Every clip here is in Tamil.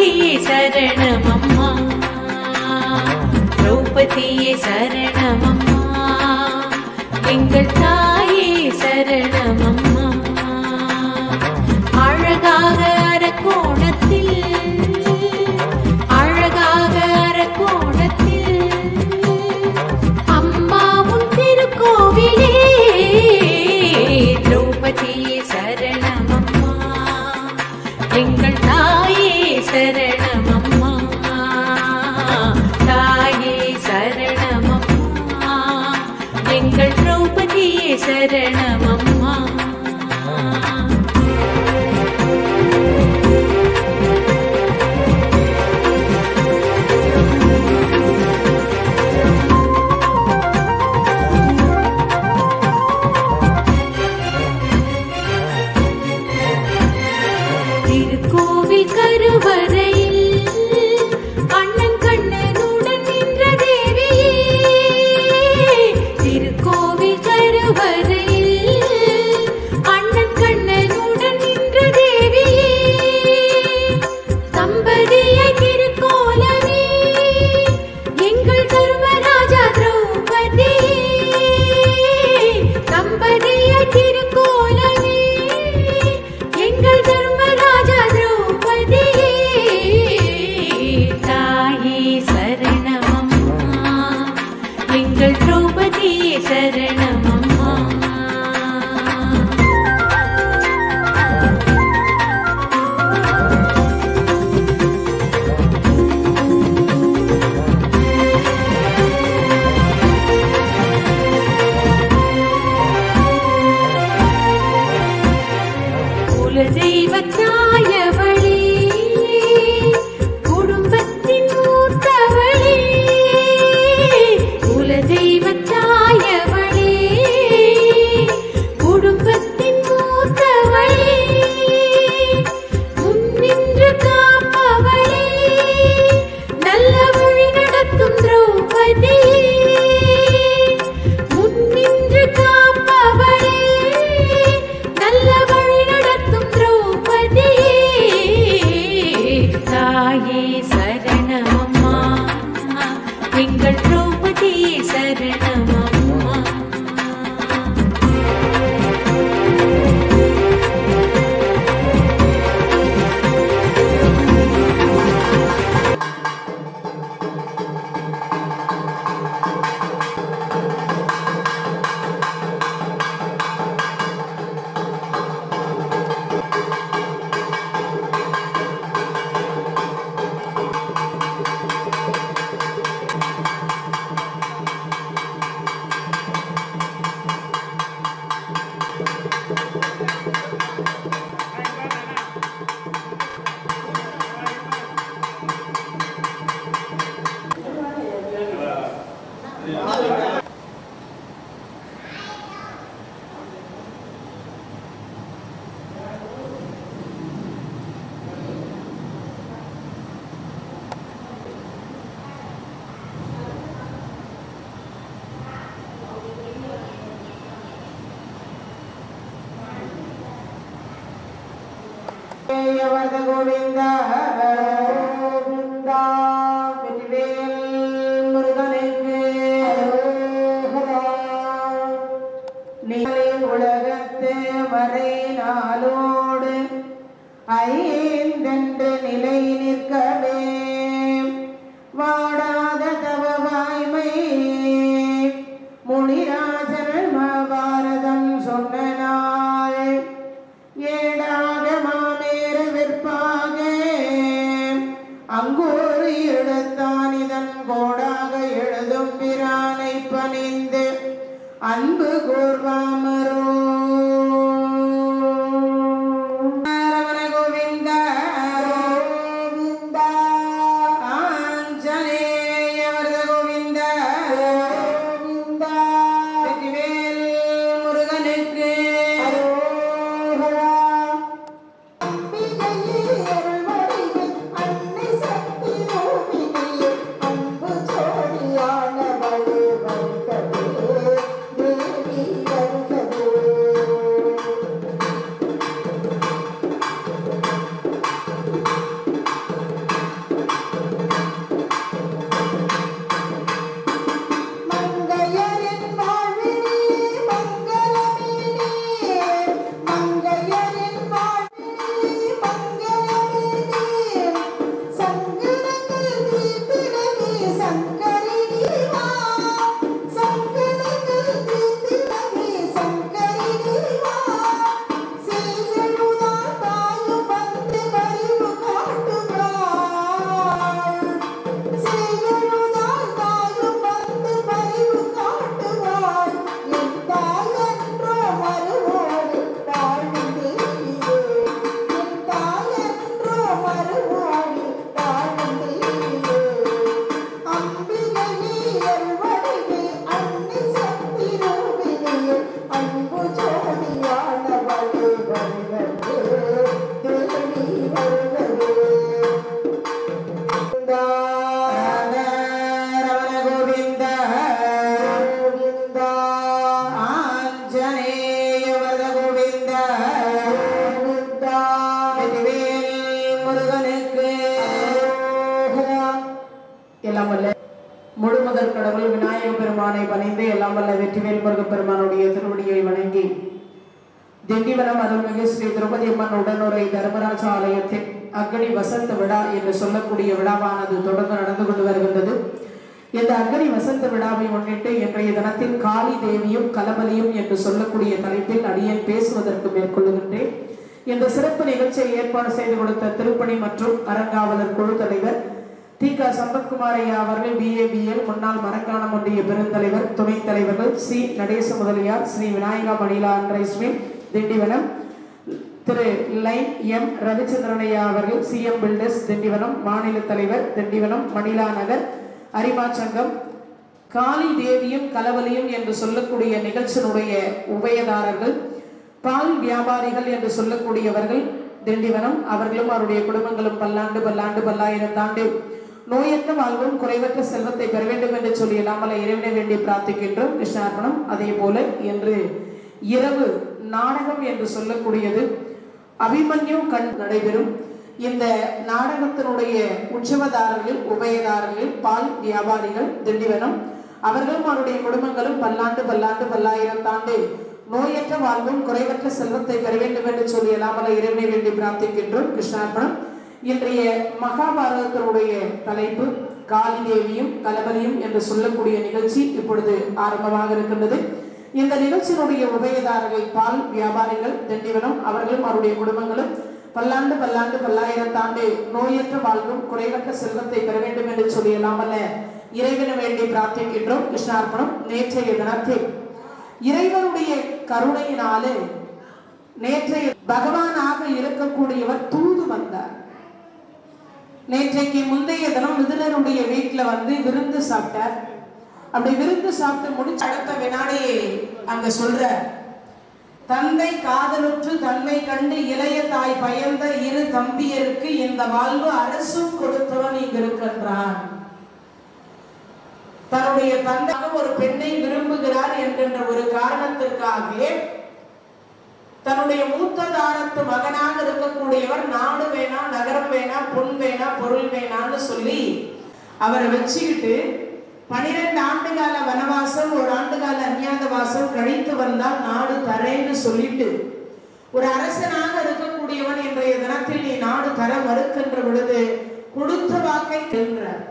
திரௌபதியே சரணமம்மா திரௌபதியே சரணமம்மா எங்கள் தாயே சரணமம்மா அழகாக அரக்கோணத்தில் அழகாக அரக்கோணத்தில் அம்மாவும் திருக்கோவிலே திரௌபதியே சரணமம்மா எங்கள் தாயே சரணமம்மா தாயே சரணமம்மா எங்கள் திரௌபதியே சரணமம்மா திருக்கோவில் கருவறையில் அண்ணன் கண்ணனுடன் நின்ற தேவியே திருக்கோவில் கருவறையில் அண்ணன் கண்ணனுடன் நின்ற தேவியே தம்பதியாய் திருக்கோலமே எங்கள் தர்மராஜா திரௌபதி தம்பதியாய் திருக்கோலமே எங்கள் தர்மராஜா திரௌபதி தாயே சரணமம்மா எங்கள் திரௌபதி சரணமம்மா குலதெய்வத்தாயவளே குடும்பத்தின் மூத்தவளே குலதெய்வத்தாயவளே குடும்பத்தின் மூத்தவளே முன்னின்று காப்பவளே நல்ல வழி நடத்தும் திரௌபதி முன்னின்று காப்பவளே நல்ல வழி நடத்தும் திரௌபதி தாயே சரணமம்மா எங்கள் திரௌபதி சரணமம்மா ஜெயவர்த கோவிந்த கோவிந்தா வெற்றிவேல் முருகனுக்கு நீலை உலகத்து வரை நாளோடு ஐந்தென்று நிலை நிற்கவே வாடாத தவ வாய்மை முனிராஜன் மகாபாரதம் சொன்ன நாள் ஏடாக மாமேற விற்பாக அங்கூர் எழுத்தான் இதன் கோடாக எழுதும் பிரானை பணிந்து அன்பு கூர்வாமரோ ரமண கோவிந்த கோவிந்தா எல்லாம் வல்ல முழுமுதற் கடவுள் விநாயக பெருமானை பணிந்து எல்லாம் வல்ல வெற்றிவேல் முருகப் பெருமானுடைய திருவடியை வணங்கி திண்டிவனம் அருள்மிகு ஸ்ரீ திரௌபதி அம்மன் உடனுரை தர்மராஜ ஆலயத்தின் அக்னி வசந்த விழா என்று சொல்லக்கூடிய விழாவானது தொடர்ந்து நடந்து கொண்டு வருகின்றது இந்த அக்னி வசந்த விழாவை முன்னிட்டு இன்றைய தினத்தில் காளி தேவியும் கலபலியும் என்று சொல்லக்கூடிய தலைப்பில் அடியேன் பேசுவதற்கு மேற்கொள்ளுகின்றேன் இந்த சிறப்பு நிகழ்ச்சியை ஏற்பாடு செய்து கொடுத்த திருப்பணி மற்றும் அறங்காவலர் குழு தலைவர் தி க சம்பத்குமார் ஐயா அவர்கள் பிஏபிஎல் முன்னாள் மரக்காணம் ஒன்றிய பெருந்தலைவர் துணைத் தலைவர்கள் சி நடேச முதலியார் ஸ்ரீ விநாயகா மணிலா அன்றைஸ்மி திண்டிவனம் திரு லைன் எம் ரவிச்சந்திரன் ஐயா அவர்கள் சிஎம் பில்டர்ஸ் திண்டிவனம் மாநில தலைவர் திண்டிவனம் மணிலா நகர் அரிமா சங்கம் காளி தேவியும் கலவலியும் என்று சொல்லக்கூடிய நிகழ்ச்சியினுடைய உபயதாரர்கள் பால் வியாபாரிகள் என்று சொல்லக்கூடியவர்கள் திண்டிவனம் அவர்களும் அவருடைய குடும்பங்களும் பல்லாண்டு பல்லாண்டு பல்லாயிரம் தாண்டு நோயற்ற வாழ்வும் குறைவற்ற செல்வத்தை பெற வேண்டும் என்று சொல்லி நாமல இறைவனை வேண்டி பிரார்த்திக்கின்றோம் கிருஷ்ணார்ப்பணம் அதே போல என்று இரவு நாடகம் என்று சொல்லக்கூடியது அபிமன்யு கண் நடைபெறும் இந்த நாடகத்தினுடைய உற்சவதாரர்கள் உபயதாரர்கள் பால் வியாபாரிகள் திண்டிவனம் அவர்களும் அவருடைய குடும்பங்களும் பல்லாண்டு பல்லாண்டு பல்லாயிரம் தாண்டு நோயற்ற வாழ்வும் குறைவற்ற செல்வத்தை பெற வேண்டும் என்று சொல்லி எல்லாமல இறைவனை வேண்டி பிரார்த்திக்கின்றோம் கிருஷ்ணார்ப்பணம் இன்றைய மகாபாரதத்தினுடைய தலைப்பு காளி தேவியும் கலபலியும் என்று சொல்லக்கூடிய நிகழ்ச்சி இப்பொழுது ஆரம்பமாக இருக்கின்றது இந்த நிகழ்ச்சியினுடைய உபயதாரர்கள் பால் வியாபாரிகள் திண்டிவனம் அவர்களும் அவருடைய குடும்பங்களும் பல்லாண்டு பல்லாண்டு பல்லாயிரம் தாண்டு நோயற்ற வாழ்வும் குறைவற்ற செல்வத்தை பெற வேண்டும் என்று சொல்லி எல்லாமல்ல இறைவனை வேண்டி பிரார்த்திக்கின்றோம் கிருஷ்ணார்ப்பணம் நேற்றைய தினத்தில் இறைவனுடைய கருணையினாலே நேற்றைய பகவானாக இருக்கக்கூடியவர் தூது வந்தார் நேற்றைக்கு முந்தைய தினம் மிதுனருடைய வீட்டுல வந்து விருந்து சாப்பிட்டார் அப்படி விருந்து சாப்பிட்டு முடிச்ச அடுத்த வினாடி அங்க சொல்ற தந்தை காதலுற்று தன்மை கண்டு இளைய தாய் பயந்த இரு தம்பியருக்கு இந்த வாழ்வு அரசும் கொடுத்தவன் இங்கு இருக்கின்றான் தன்னுடைய தந்தை ஒரு பெண்ணை விரும்புகிறார் என்கின்ற ஒரு காரணத்திற்காக தன்னுடைய மூத்த தாரத்து மகனாக இருக்கக்கூடியவர் நாடு வேணாம் நகரம் வேணாம் பொன் வேணாம் பொருள் வேணாம்னு சொல்லி அவரை வச்சுக்கிட்டு பனிரெண்டு ஆண்டு கால வனவாசம் ஒரு ஆண்டு கால அந்நியாத வாசம் கழித்து வந்தால் நாடு தரேன்னு சொல்லிட்டு ஒரு அரசனாக இருக்கக்கூடியவன் இன்றைய தினத்தில் நீ நாடு தர மறுக்கின்ற பொழுது கொடுத்த வாக்கை கேள்கிறார்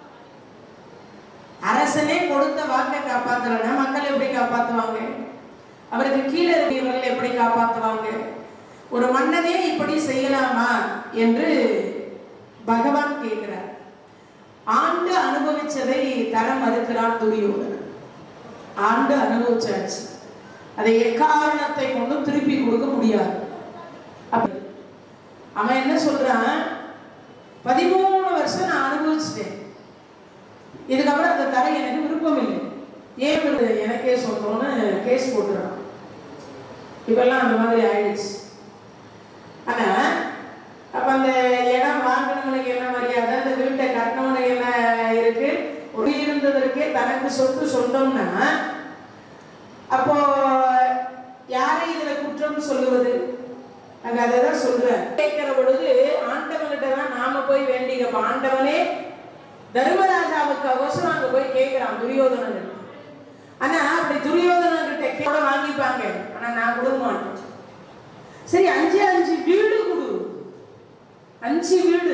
அரசனே கொடுத்த வாக்கை காப்பாத்தலன்னா மக்கள் எப்படி காப்பாத்துவாங்க அவருக்கு கீழே இருக்கிறவர்கள் எப்படி காப்பாத்துவாங்க ஒரு மன்னனே இப்படி செய்யலாமா என்று பகவான் கேட்கிறார் ஆண்டு அனுபவிச்சதை தர மறுக்கிறான் துரியோதனன் ஆண்டு அனுபவிச்சாச்சு அதை எக்காரணத்தை கொண்டும் திருப்பி கொடுக்க முடியாது அப்ப- அவன் என்ன சொல்றான் பதிமூணு வருஷம் நான் அனுபவிச்சிட்டேன் இதுக்கப்புறம் அந்த தர எனக்கு விருப்பம் இல்லை ஏன் விருது எனக்கே சொந்தம்னு கேஸ் போட்டுறான் இப்பெல்லாம் அந்த மாதிரி ஆயிடுச்சு ஆனா அப்ப அந்த இடம் வாங்கினவனுக்கு என்ன மரியாதை அந்த வீட்டை கட்டினவனுக்கு என்ன இருக்கு ஒரு இருந்ததற்கே தனக்கு சொத்து சொந்தம்னா அப்போ யாரை இதுல குற்றம் சொல்லுவது அங்க அதை தான் சொல்றேன் கேட்கிற பொழுது ஆண்டவன்கிட்ட தான் நாம போய் வேண்டிக்கப்ப ஆண்டவனே தர்மராஜாவுக்கு அவசரம் அங்க போய் கேட்கிறான் துரியோதனன் ஆனா அப்படி துரியோதனன் கிட்ட கூட வாங்கிப்பாங்க ஆனா நான் கொடுக்க மாட்டேன் சரி அஞ்சு அஞ்சு வீடு கொடு அஞ்சு வீடு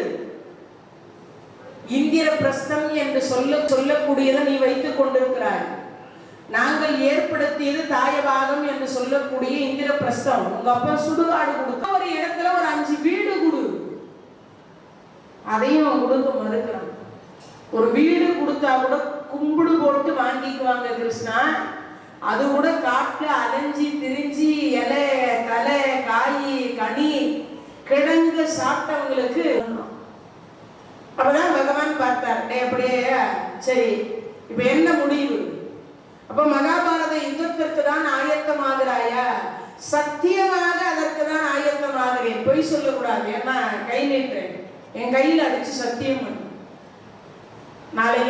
இந்திர பிரஸ்தம் என்று சொல்ல சொல்லக்கூடியதை நீ வைத்துக் கொண்டிருக்கிறாய் நாங்கள் ஏற்படுத்தியது தாயபாகம் என்று சொல்லக்கூடிய இந்திர பிரஸ்தம் உங்க அப்பா சுடுகாடு கொடுத்த ஒரு இடத்துல ஒரு அஞ்சு வீடு கொடு அதையும் அவன் கொடுக்க மறுக்கிறான் ஒரு வீடு கொடுத்தா கூட கும்பிடு போட்டு வாங்கிக்குவாங்க கிருஷ்ணா அது கூட காட்டுல அலைஞ்சி திரிஞ்சி இலை தலை காய் கனி கிழங்கு சாப்பிட்டவங்களுக்கு அப்பதான் பகவான் பார்த்தார் டேய் அப்படியே சரி இப்ப என்ன முடிவு அப்ப மகாபாரத யுத்தத்திற்கு தான் ஆயத்தமாகிறாயா சத்தியமாக அதற்கு தான் ஆயத்தமாகிறேன் பொய் சொல்லக்கூடாது ஏன்னா கை நீட்டுறேன் என் கையில் அடிச்சு சத்தியம் பண்ணு நாளைக்கு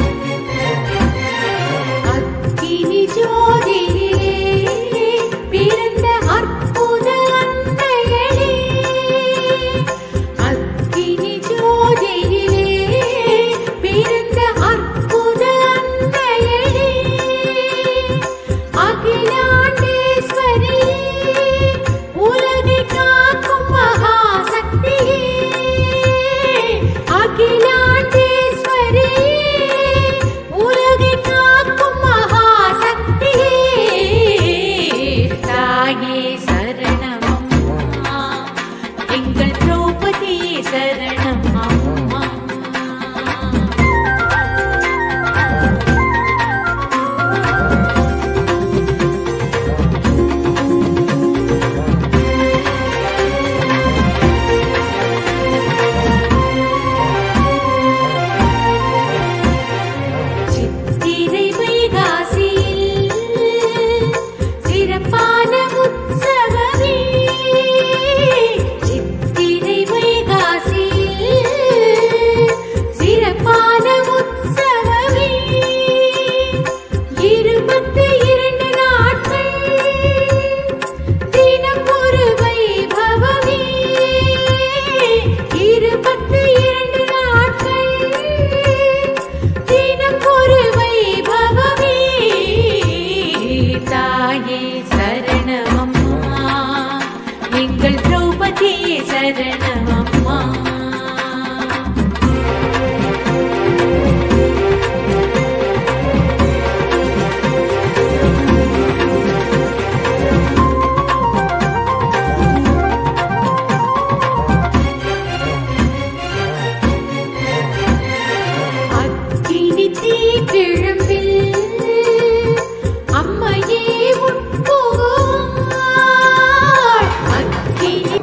அக்கினி ஜோதியிலே சிற்றிழம்பில் அம்மையே உட்புகுவாள் அக்கினி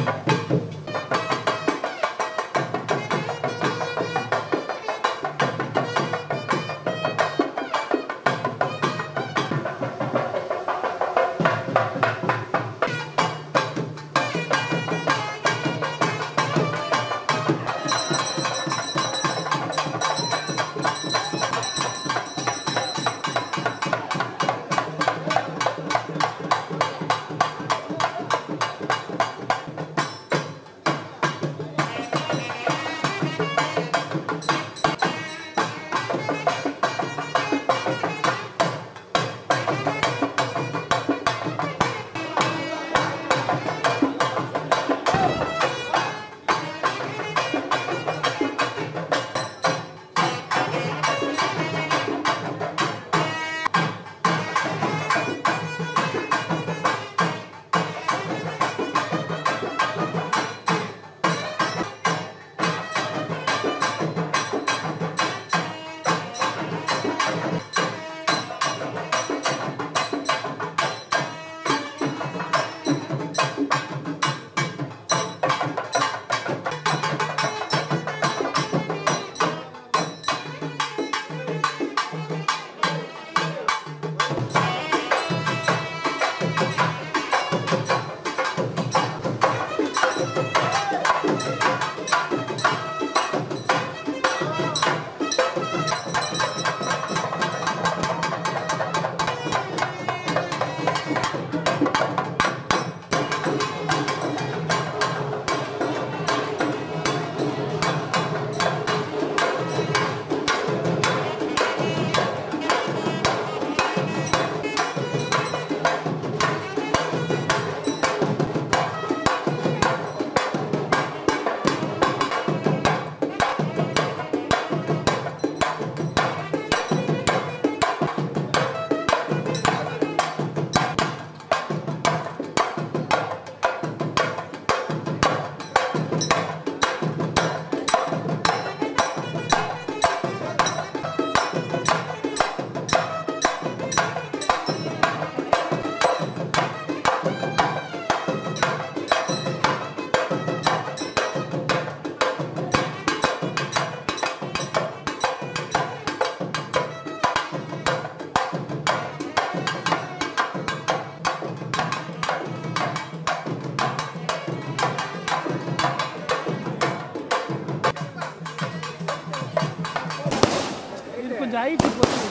இது கொஞ்சம் ஹைட்டு போட்டு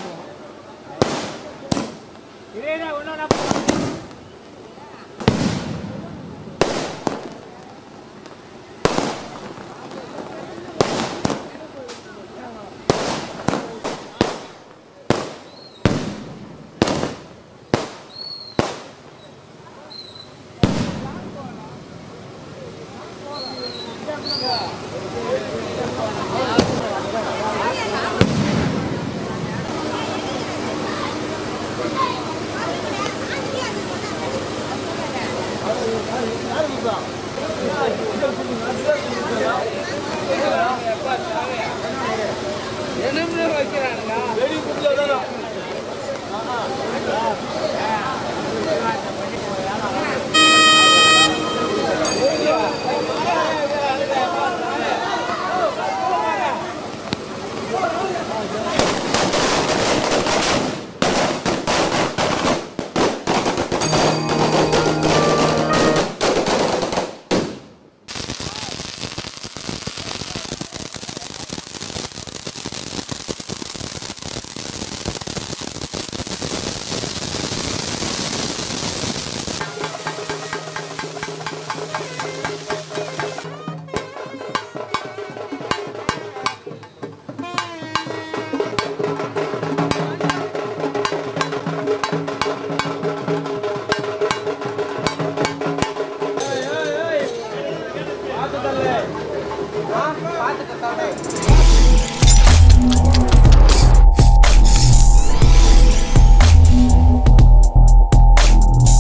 இதே ஒன்றா வெடி குடிச்சா